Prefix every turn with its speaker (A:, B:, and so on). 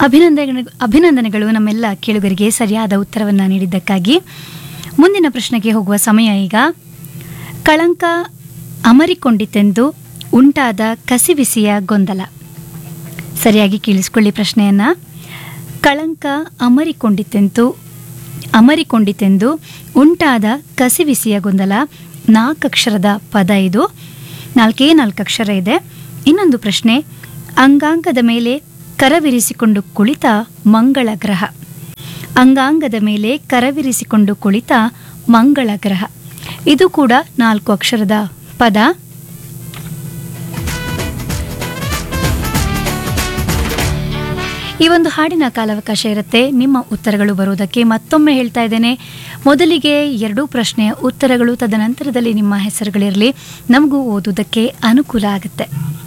A: ಅಭಿನಂದನೆ ಅಭಿನಂದನೆಗಳು ನಮ್ಮೆಲ್ಲ ಕೇಳುಗರಿಗೆ ಸರಿಯಾದ ಉತ್ತರವನ್ನು ನೀಡಿದ್ದಕ್ಕಾಗಿ ಮುಂದಿನ ಪ್ರಶ್ನೆಗೆ ಹೋಗುವ ಸಮಯ ಈಗ ಕಳಂಕ ಅಮರಿಕೊಂಡಿತೆಂದು ಉಂಟಾದ ಕಸಿವಿಸಿಯ ಗೊಂದಲ ಸರಿಯಾಗಿ ಕೇಳಿಸ್ಕೊಳ್ಳಿ ಪ್ರಶ್ನೆಯನ್ನ ಕಳಂಕ ಅಮರಿಕೊಂಡಿತೆಂದು ಅಮರಿಕೊಂಡಿತೆಂದು ಉಂಟಾದ ಕಸಿವಿಸಿಯ ಗೊಂದಲ ನಾಲ್ಕಕ್ಷರದ ಪದ ಇದು ನಾಲ್ಕೇ ನಾಲ್ಕು ಅಕ್ಷರ ಇದೆ ಇನ್ನೊಂದು ಪ್ರಶ್ನೆ ಅಂಗಾಂಗದ ಮೇಲೆ ಕರವಿರಿಸಿಕೊಂಡು ಕುಳಿತ ಮಂಗಳ ಗ್ರಹ ಅಂಗಾಂಗದ ಮೇಲೆ ಕರವಿರಿಸಿಕೊಂಡು ಕುಳಿತ ಮಂಗಳ ಗ್ರಹ ಇದು ಕೂಡ ನಾಲ್ಕು ಅಕ್ಷರದ ಪದ ಈ ಒಂದು ಹಾಡಿನ ಕಾಲಾವಕಾಶ ಇರುತ್ತೆ ನಿಮ್ಮ ಉತ್ತರಗಳು ಬರುವುದಕ್ಕೆ ಮತ್ತೊಮ್ಮೆ ಹೇಳ್ತಾ ಇದ್ದೇನೆ ಮೊದಲಿಗೆ ಎರಡೂ ಪ್ರಶ್ನೆಯ ಉತ್ತರಗಳು ತದನಂತರದಲ್ಲಿ ನಿಮ್ಮ ಹೆಸರುಗಳಿರಲಿ ನಮಗೂ ಓದುವುದಕ್ಕೆ ಅನುಕೂಲ ಆಗುತ್ತೆ